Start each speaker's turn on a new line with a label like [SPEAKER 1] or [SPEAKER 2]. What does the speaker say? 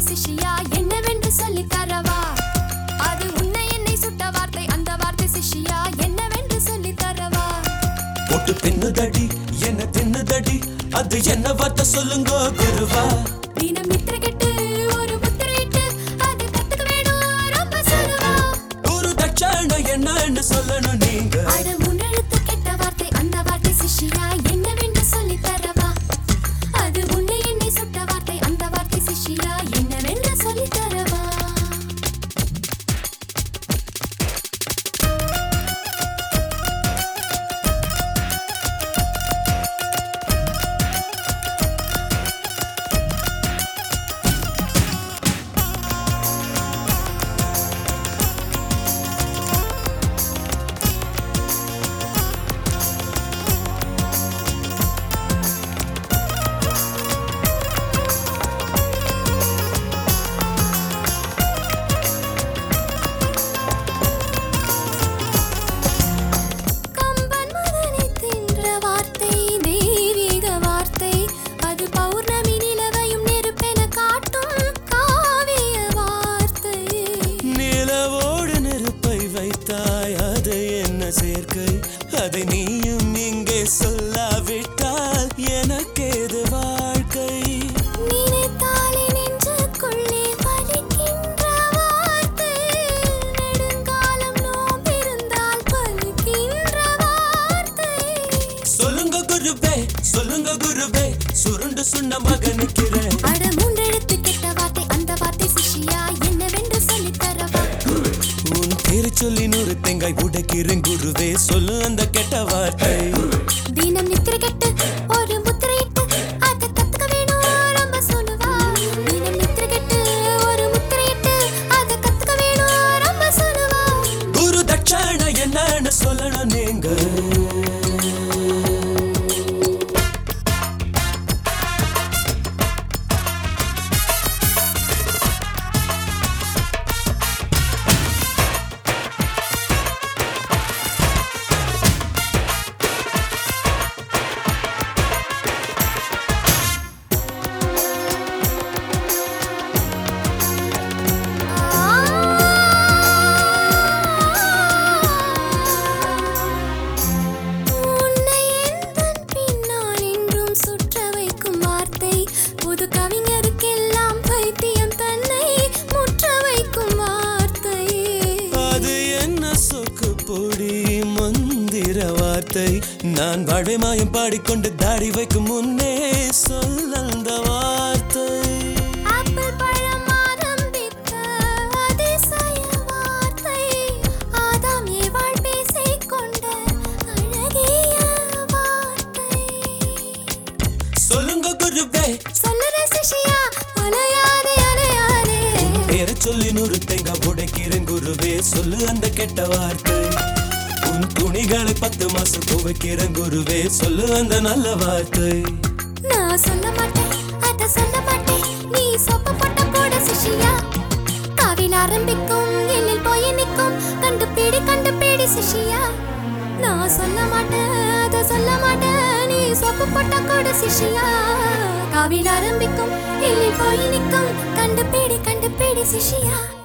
[SPEAKER 1] சிஷ்யா என்னவென்று சொல்லி தரவா அது உன்னை என்னை சுட்ட வார்த்தை அந்த வார்த்தை சிஷ்யா என்னவென்று சொல்லி தரவா
[SPEAKER 2] பொட்டு பின்னுதடி என்ன தின்னுதடி அது என்ன வார்த்தை சொல்லுங்க குருவா
[SPEAKER 1] தினம் நித்திர கெட்டு ஒரு முத்திரையிட்டு அது கத்துக்க வேணும் ரொம்ப சொல்லுவா
[SPEAKER 2] ஒரு தட்சணை என்னன்னு சொல்லணும் நீங்க
[SPEAKER 1] அட முன்னெழுத்து கெட்ட வார்த்தை அந்த வார்த்தை சிஷ்யா என்னவென்று சொல்லி தரவா அது உன்னை என்னை சுட்ட வார்த்தை அந்த வார்த்தை சிஷ்யா என்னவென்று சொல்லி தரவா கம்பன் மகனை தின்ற வார்த்தை தெய்வீக வார்த்தை அது பௌர்ணமி நிலவையும் நெருப்பென காட்டும் காவிய வார்த்தை
[SPEAKER 2] நிலவோடு நெருப்பை வைத்தாய் அது என்ன சேர்க்கை அதை நீயும் இங்கே சொல்லாவிட்டால் எனக்கேது வாழ்க்கை
[SPEAKER 1] நினைத்தாலே நெஞ்சுக்குள்ளே வலிக்கின்ற வார்த்தை நெடுங்காலம் நோம்பிருந்தால் பலிக்கின்ற வார்த்தை
[SPEAKER 2] சொல்லுங்க குருவே சொல்லுங்க குருவே சுருண்டு சுண்ண மகனுக்கிறேன்
[SPEAKER 1] அட மூன்றெழுத்து கெட்ட வார்த்தை அந்த வார்த்தை சிஷ்யா என்னவென்று சொல்லித் தரவா
[SPEAKER 2] உன் பேரு சொல்லி நூறு தேங்காய் உடைக்கிறேன் குருவே சொல்லு அந்த கெட்ட வார்த்தை
[SPEAKER 1] தினம் நித்திர கெட்டு ஒரு முத்திரையிட்டு அதை கத்துக்க வேணும் ரொம்ப சொல்லுவா தினம் நித்திர கெட்டு ஒரு முத்திரையிட்டு அதை கத்துக்க வேணும் ரொம்ப சொல்லுவா
[SPEAKER 2] குரு தட்சணை என்னன்னு சொல்லணும் நீங்க
[SPEAKER 1] உன்னை எந்தன் பின்னால் என்றும் சுற்ற வைக்கும் வார்த்தை புது கவிஞருக்கெல்லாம் பைத்தியம் தன்னை முற்ற வைக்கும் வார்த்தை
[SPEAKER 2] அது என்ன சொக்கு பொடி மந்திர வார்த்தை நான் வாழை மாயம் பாடிக்கொண்டு தாடி வைக்கும் முன்னே சொல்ல அந்த வார்த்தை
[SPEAKER 1] ஆப்பிள் பழம் ஆரம்பித்த அதிசய வார்த்தை ஆதாம் ஏவாள் பேசிக் கொண்ட அழகிய வார்த்தை
[SPEAKER 2] சொல்லுங்க குருவே
[SPEAKER 1] சொல்லுற சிஷ்யா அலையாதே அலையாதே
[SPEAKER 2] பேரை சொல்லி நூறு தேங்காய் உடைக்கிறேன் குருவே சொல்லு அந்த கெட்ட வார்த்தை உன் துணிகளை பத்து மாசம் துவைக்கிறேன் குருவே சொல்லு அந்த நல்ல வார்த்தை
[SPEAKER 1] நான் சொல்ல மாட்டேன் அத சொல்ல மாட்டேன் நீ சொப்ப போட்ட போட சிஷ்யா காவில் ஆரம்பிக்கும் எல்லில் போய் நிற்கும் கண்டுபிடி கண்டுபிடி சிஷ்யா நான் சொல்ல மாட்டேன் அத சொல்ல மாட்டேன் நீ சொப்பு போட்ட கூட சிஷ்யா காவில் ஆரம்பிக்கும் எல்லில் போய் நிற்கும் கண்டுபிடி கண்டுபிடி சிஷ்யா